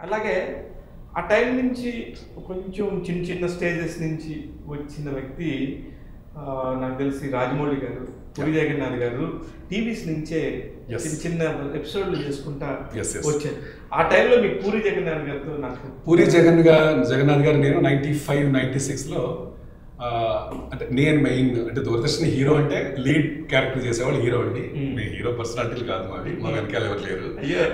అలాగే ఆ టైం నుంచి కొంచెం చిన్న చిన్న స్టేజెస్ నుంచి వచ్చిన వ్యక్తి ఆ, నాకు తెలిసి రాజమౌళి గారు పురి జగన్నాథ్ గారు టీవీస్ నుంచే Yes. చిన్న చిన్న ఎపిసోడ్లు చేసుకుంటా Yes, yes. వచ్చారు ఆ టైంలో మీకు పూరి జగన్నాథ్ గారితో నాకు పూరి జగన్ గారు జగన్నాథ్ గారు నేను నైన్టీ ఫైవ్ నైన్టీ సిక్స్లో అంటే నేను మెయిన్ అంటే దూరదర్శన్ హీరో అంటే లీడ్ క్యారెక్టర్ చేసేవాళ్ళు హీరో అండి Mm. మీ హీరో పర్సనాలిటీలు కాదు మావి మా వెనకాల ఎవరు లేరు అయ్యో.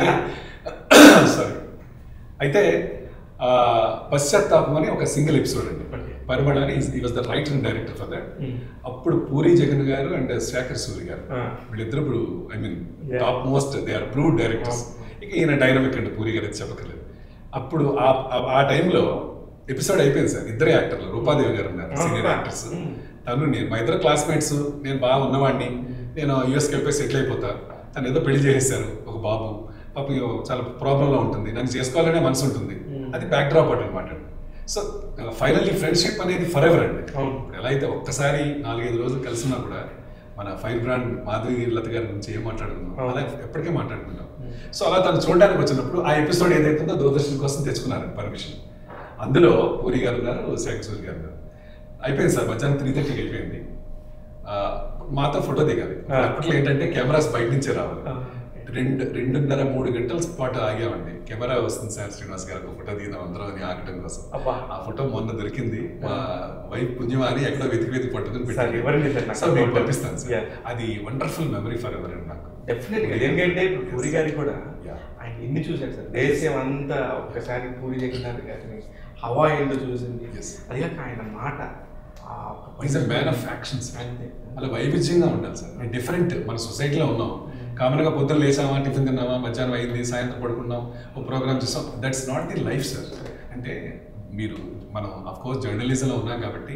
సారీ అయితే ఆ, పశ్చాత్తాపం అని ఒక సింగిల్ ఎపిసోడ్ అండి Okay. పరిమళ అని he was the writer and director for that Mm. అప్పుడు పూరి జగన్ గారు అండ్ శేఖర్ సూరి గారు Ah. వీళ్ళిద్దరు ఇప్పుడు I mean Yeah. Top most they are prove directors ఇక ఈయన డైనమిక్ అండి పూరి గారు అయితే చెప్పక్కర్లేదు అప్పుడు ఆ ఆ- ఆ టైంలో ఎపిసోడ్ అయిపోయింది సార్ ఇద్దరే యాక్టర్లు రూపాదేవి గారు ఉన్నారు Ah, senior okay. Actors Mm. తను నేను మా ఇద్దరు క్లాస్మేట్స్ నేను బాగా ఉన్నవాడిని నేను యూఎస్కి వెళ్ళిపోయి సెటిల్ అయిపోతా తను ఏదో పెళ్లి చేసేసారు ఒక బాబు పాపం ఇగో చాలా ప్రాబ్లంలో ఉంటుంది నన్ను చేసుకోవాలనే మనసు ఉంటుంది Mm. అది బ్యాక్ డ్రాప్ అనమాట సో ఫైనల్లీ ఫ్రెండ్షిప్ అనేది ఫర్ ఎవర్ అండి అవును. ఇప్పుడు ఎలా అయితే ఒక్కసారి నాలుగైదు రోజులు కలిసినా కూడా మన ఫైర్ బ్రాండ్ మాధవి లత గారి గురించి ఏం మాట్లాడుకుందాం అవును. అలా ఎప్పటికే మాట్లాడుకుంటాం సో అలా తను చూడడానికి వచ్చినప్పుడు ఆ ఎపిసోడ్ ఏదైతుందో దూరదర్శన్ కోసం తెచ్చుకున్నారు పర్మిషన్ అందులో పూరి గారు ఉన్నారు శేఖర్ సూరి గారు ఉన్నారు అయిపోయింది సార్ మధ్యాహ్నం త్రీ థర్టీకి అయిపోయింది ఆ, మాతో ఫోటో దిగాలి ఆ. అప్పట్లో ఏంటంటే కెమెరాస్ బయట నుంచే రావాలి ఆ. రెండు రెండున్నర మూడు గంటల పాటు ఆగామండి కెమెరా వస్తుంది సార్ శ్రీనివాస్ గారికి ఒక ఫోటో దిగుదాం అందరం అని ఆగటం కోసం అబ్బా. ఆ ఫోటో మొన్న దొరికింది మా వైఫ్ పుణ్యమా అని ఎక్కడో వెతికి వెతికి పట్టుకుని సార్, పెట్టాను ఇవ్వండి సార్ నాకు సో మీకు ఫోటో. పంపిస్తాను సార్ Yeah. అది వండర్ఫుల్ మెమరీ ఫర్ ఎవర్ అండి నాకు డెఫినెట్ గా ఎందుకంటే ఇప్పుడు పూరి గారి కూడా Yeah. ఆయన ఎన్ని చూశారు సార్ దేశం అంతా ఒక్కసారి పూరి జగన్నాథ్ గారిని హవా ఏంటో చూసింది Yes. అది కాక ఆయన మాట ఆ ఒక్క is a man of actions అంతే. అలా వైవిధ్యంగా ఉండాలి సార్ డిఫరెంట్ మన సొసైటీలో ఉన్నాం కామన్గా పొద్దున్న లేచామా టిఫిన్ తిన్నామా మధ్యాహ్నం అయింది సాయంత్రం పడుకున్నాం ఒక ప్రోగ్రామ్ చూసాం that's not the life sir అంటే మీరు మనం అఫ్ కోర్స్ జర్నలిజంలో ఉన్నాం కాబట్టి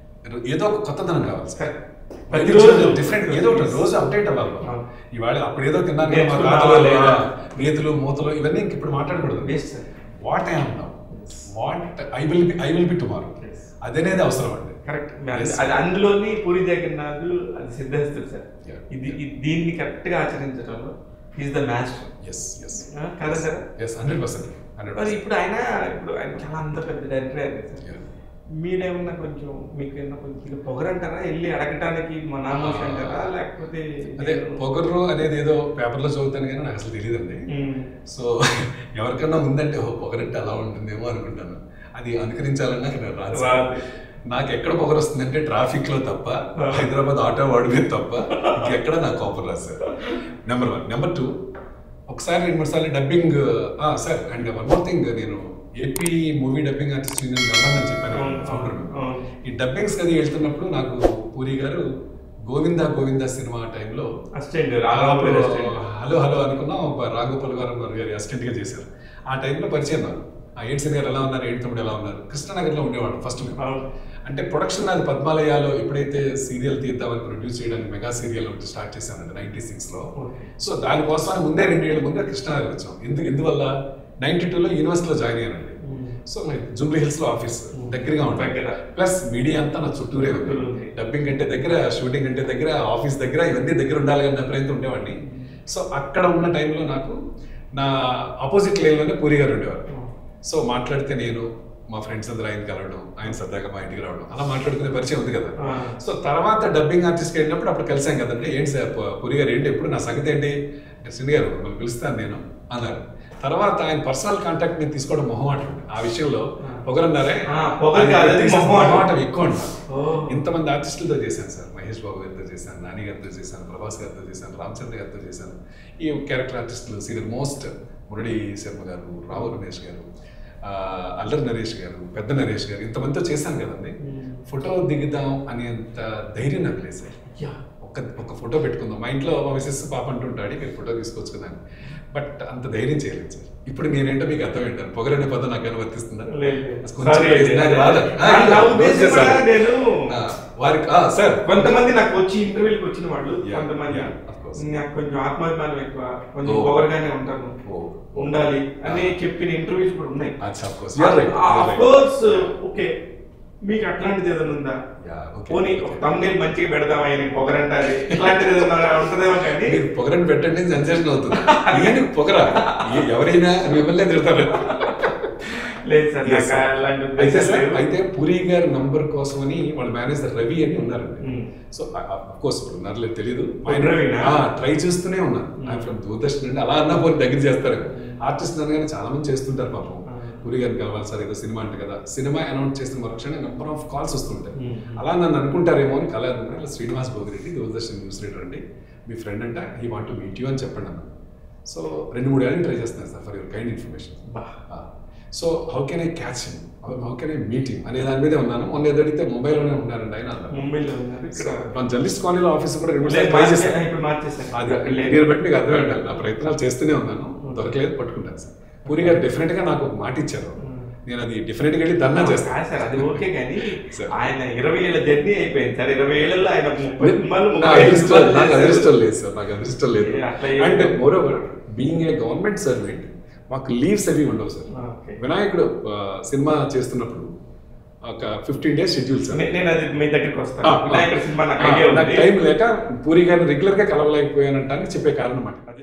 ఏదో ఒక కొత్తదనం కావాలి సార్ ప్రతిరోజు డిఫరెంట్ ఏదో ఒకటి రోజు అప్డేట్ అవ్వాలి అవును. ఇవాళ అప్పుడు ఏదో తిన్నాను కదా, మా నేర్చుకున్నావా తాతలు, లేదా? నేతులు మూతలు ఇవన్నీ ఇంక ఇప్పుడు మాట్లాడకూడదు Best, sir. What I now what I will be I will be tomorrow Yes. అదనేది అవసరం అండి కరెక్ట్ Yes. అది అందులోని పూరి జగన్నాథ్ అది సిద్ధాస్తుడు సార్ Yeah. ఇది ఇది- దీన్ని కరెక్ట్ గా ఆచరించడంలో is the master yes yes కదా sir yes hundred percent hundred మరి ఇప్పుడు ఆయన ఇప్పుడు ఆయన చాలా అంత పెద్ద డైరెక్టర్ అయ్యారు సార్ మీరేమన్నా కొంచెం మీకు ఏమన్నా కొంచెం పొగరంటారా వెళ్ళి అడగటానికి మా నామోషి అంటారా లేకపోతే అదే పొగర్రు అనేది ఏదో పేపర్లో చదువుతాను కానీ నాకు అసలు తెలియదండి మ్మ్. సో ఎవరికన్నా ఉందంటే ఓ పొగరంటే అలా ఉంటుందేమో అనుకుంటాను అది అనుకరించాలన్నా నేను రాదు సార్. రాదు. నాకు ఎక్కడ పొగరు వస్తుందంటే ట్రాఫిక్ లో తప్ప హైదరాబాద్ ఆటో వాడి మీద తప్ప ఎక్కడ నాకు కోపం రాదు sir number one number two ఒకసారి రెండు మూడు సార్లు dubbing sir and one more thing నేను AP movie dubbing artist union member అని చెప్పాను అవును, ఫౌండర్ అవును. ఈ డబ్బింగ్స్ అది వెళ్తున్నప్పుడు నాకు పూరి గారు గోవింద గోవింద సినిమా టైంలో assistant Raghavapuri assistant hello hello అనుకున్నాం ఒక రాఘగోపాల్ గారు గారు గారి అసిస్టెంట్ గా చేశారు ఆ టైంలో పరిచయం నాకు ఆ ఎయిడ్స్ గారు ఎలా ఉన్నారు ఎయిడ్ తమ్ముడు ఎలా ఉన్నారు కృష్ణనగర్లో ఉండేవాడు ఫస్ట్ మేము అవును. అంటే ప్రొడక్షన్ అది పద్మాలయాలో ఎప్పుడైతే సీరియల్ తీద్దామని ప్రొడ్యూస్ చేయడానికి మెగా సీరియల్ ఒకటి స్టార్ట్ చేశానండి నైన్టీ సిక్స్ లో Okay. సో దానికోసం ముందే రెండేళ్ల ముందే కృష్ణనగర్ వచ్చాం ఎందుకు ఎందువల్ల నైన్టీ టూలో యూనివర్సిటీలో జాయిన్ అయ్యానండి సో లైక్ జూబ్లీ హిల్స్ లో ఆఫీస్ దగ్గరగా ఉంటుంది దగ్గర. ప్లస్ మీడియా అంతా నా చుట్టూరే ఉంది చుట్టూరు ఉంది. డబ్బింగ్ అంటే దగ్గర షూటింగ్ అంటే దగ్గర ఆఫీస్ దగ్గర ఇవన్నీ దగ్గర ఉండాలి అని అభిప్రాయంతో ఉండేవాడిని సో అక్కడ ఉన్న టైంలో నాకు నా ఆపోజిట్ లైన్లోనే పూరి గారు ఉండేవారు సో మాట్లాడితే నేను మా ఫ్రెండ్స్ అందరూ ఆయన కలవడం ఆయన సరదాగా మా ఇంటికి రావడం అలా మాట్లాడుకునే పరిచయం ఉంది కదా ఆ. సో తర్వాత డబ్బింగ్ ఆర్టిస్ట్కి వెళ్ళినప్పుడు అప్పుడు కలిసాం కదండి ఏంటి సార్ పు- పురి గారు ఏంటి ఎప్పుడు నా సంగతి ఏంటి శ్రీని గారు మిమ్మల్ని పిలుస్తాను నేను అన్నారు తర్వాత ఆయన పర్సనల్ కాంటాక్ట్ నేను తీసుకోవడం మొహమాటం ఆ విషయంలో పొగరన్నారే ఆ, పొగరు అది కాదు, అది తీసే మొహమాటం. మొహమాటం ఎక్కువ అంటారు ఓ. ఇంతమంది ఆర్టిస్టులతో చేశాను సార్ మహేష్ బాబు గారితో చేశాను నాని గారితో చేశాను ప్రభాస్ గారితో చేశాను రామచంద్ర గారితో చేశాను ఈ క్యారెక్టర్ ఆర్టిస్టులు సీనియర్ మోస్ట్ మురళీ శర్మ గారు రావు రమేష్ గారు ఆ, అల్లరి నరేష్ గారు పెద్ద నరేష్ గారు ఇంతమందితో చేశాను కదండి ఫోటో దిగుదాం అనేంత ధైర్యం నాకు లేదు సార్ యా. ఒక ఒక ఫోటో పెట్టుకుందాం మా ఇంట్లో మా మిసెస్ పాప అంటుంటాడు మీరు ఫోటో తీసుకోవచ్చు కదా అని బట్ అంత ధైర్యం చేయలేదు సార్ ఇప్పుడు నేనేంటో మీకు అర్థం ఏంటాను పొగరనే పదం నాకు ఏమైనా వర్తిస్తుందా లేదు, లేదు. అసలు కొంచెం Sorry, లేదు, నాకు రాదు. ఆ, నా- నా లేదు, ఉద్దేశం సార్. కూడా నేను ఆ, వారికి ఆ, సార్ కొంతమంది నాకు వచ్చి ఇంటర్వ్యూకి వచ్చిన వాళ్ళు Yeah, కొంతమంది yeah, of course. నాకు కొంచెం ఆత్మాభిమానం ఎక్కువ కొంచెం Oh. పొగరగానే ఉంటాను ఓ. ఉండాలి అని చెప్పిన ఇంటర్వ్యూస్ కూడా ఉన్నాయి అచ్చా, of course. You are right. You are of right. Course okay మీకు అట్లాంటిది ఏదైనా ఉందా యా, ఓకే. పోనీ ఒక తమ్నేల్ మంచిగా పెడదాం ఆయన పొగరంటారు ఇట్లాంటిది ఏదైనా ఉంటుందేమో కానీ మీరు పొగరని పెట్టండి సెన్సేషన్ అవుతుంది నేను పొగర ఏ- ఎవరైనా మిమ్మల్ని తిడతారు లేదు సార్ Yes, నాకు sir. అలాంటి అయితే ఉద్దేశం సార్ లేదు. అయితే పురి గారి నంబర్ కోసమని వాళ్ళ మేనేజర్ రవి అని ఉన్నారండి Hmm. సో కోర్స్ ఇప్పుడు ఉన్నారు లేదు తెలియదు రవినా? ట్రై చేస్తూనే ఉన్నాను ఆయన ఫ్రమ్ దూరదర్శన్ అండి అలా అన్నా పోనీ దగ్గర చేస్తారు ఆర్టిస్ట్ అనగానే చాలా మంది చేస్తుంటారు పాపం Hmm. పురి గారిని కలవాలి సార్ ఏదో సినిమా అంటే కదా సినిమా అనౌన్స్ చేసిన మరుక్షణం నెంబర్ ఆఫ్ కాల్స్ వస్తుంటాయి Hmm. అలా నన్ను అనుకుంటారేమో అని కలర్ ఇలా శ్రీనివాస్ భోగిరెడ్డి దూరదర్శన్ న్యూస్ రీడర్ అండి మీ ఫ్రెండ్ అంటే he want to meet you అని చెప్పండి అన్న సో రెండు మూడు ఏళ్ళని ట్రై చేస్తున్నాను sir for your kind information బా. So how can I catch him how can I meet him అనే దాని మీదే ఉన్నాను మొన్న ఏదో అడిగితే ముంబైలోనే ఉన్నారండి ఆయన అన్నారు ముంబైలో ఉన్నారు ఇక్కడ మన జర్నలిస్ట్ కాలనీలో ఆఫీస్ కూడా రెండు మూడు లేదు, సార్లు ట్రై మార్చే- చేశాను ఇప్పుడు మార్చేసాను అది లేదు. నేను బట్టి మీకు అర్థమై ఉండాలి నా ప్రయత్నాలు చేస్తూనే ఉన్నాను దొరకలేదు పట్టుకుంటాను సార్ పూరి గారు డెఫినెట్ గా నాకు ఒక మాట ఇచ్చారు నేను అది డెఫినెట్ గా వెళ్ళి ధర్నా చేస్తాను కాదు సార్ అది ఓకే కానీ సార్. ఆయన ఇరవై ఏళ్ళ జర్నీ అయిపోయింది సార్ ఇరవై ఏళ్ళలో ఆయన ముప్పై సినిమాలు, నా ముప్పై ఐదు అదృష్టం సినిమాలు నాకు చేశారు. అదృష్టం లేదు సార్ నాకు అదృష్టం లేదు ఏ, అట్లా ఏం అండ్ లేదు. Moreover being a government servant మాకు లీవ్స్ అవి ఉండవు సార్ ఓకే. వినాయకుడు ఆ, సినిమా చేస్తున్నప్పుడు ఒక ఫిఫ్టీన్ డేస్ షెడ్యూల్ సార్ నే- నేను అది మీ దగ్గరికి ఆ, వస్తాను వినాయకుడి సినిమా నాకు ఆ, ఐడియా నాకు ఉంది టైం లేక పూరి గారిని రెగ్యులర్ గా కలవలేకపోయానంటానికి చెప్పే కారణం అన్నమాట